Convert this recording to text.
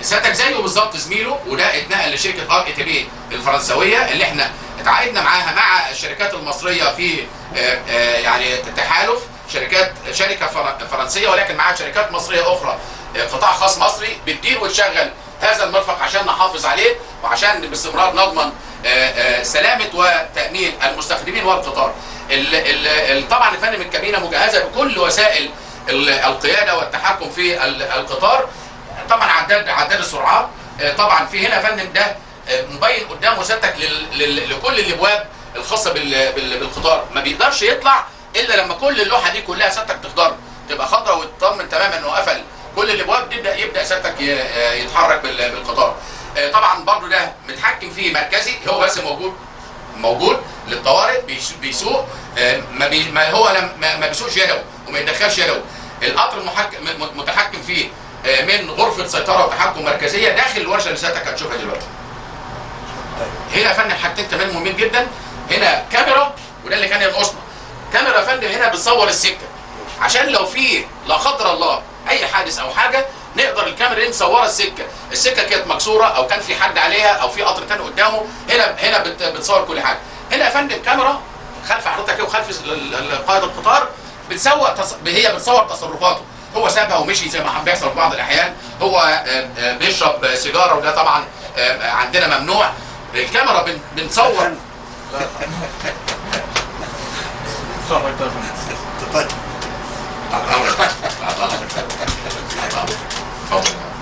سيادتك زيه بالظبط زميله وده اتنقل لشركه ار اي تي بي الفرنسويه اللي احنا اتعاقدنا معاها مع الشركات المصريه في آه، آه، يعني تحالف شركات شركه فر- فرنسيه ولكن معاها شركات مصريه اخرى آه، قطاع خاص مصري بتدير وتشغل هذا المرفق عشان نحافظ عليه وعشان باستمرار نضمن آه، آه، سلامه وتامين المستخدمين والقطار. ال- ال- ال- طبعا يا فندم الكابينه مجهزه بكل وسائل ال- القياده والتحكم في ال- القطار طبعا عداد عداد السرعات آه، طبعا في هنا يا فندم ده آه، مبين قدامه سيادتك لل- لل- لكل الابواب الخاصه بال- بال- بالقطار ما بيقدرش يطلع الا لما كل اللوحه دي كلها سيادتك تخضر تبقى خضراء وتطمن تماما انه قفل كل الابواب يبدا يبدا سيادتك ي- آه، يتحرك بال- بالقطار آه، طبعا برضو ده متحكم فيه مركزي هو بس موجود موجود للطوارئ بيس- بيسوق آه، ما, بي ما هو لم ما, ما بيسوقش يدوي وما يدخلش يدوي القطر المحكم م- متحكم فيه آه، من غرفه سيطره وتحكم مركزيه داخل الورشه اللي سيادتك هتشوفها دلوقتي. هنا يا فندم حاجتين كمان مهمين جدا هنا كاميرا وده اللي كان ينقصنا كاميرا يا فندم هنا بتصور السكه عشان لو في لا قدر الله اي حادث او حاجه نقدر الكاميرا دي مصوره السكه السكه كانت مكسوره او كان في حد عليها او في قطر تاني قدامه هنا هنا بت- بتصور كل حاجه هنا يا فندم كاميرا خلف حضرتك كده وخلف ال- ال- قائد القطار بتصور تص... هي بتصور تصرفاته هو سابها ومشي زي ما بيحصل في بعض الاحيان هو آه، آه، بيشرب سيجاره وده طبعا آه، عندنا ممنوع الكاميرا بن- بنصور تفضل تحت امرك تحت امرك تحت امرك اتفضل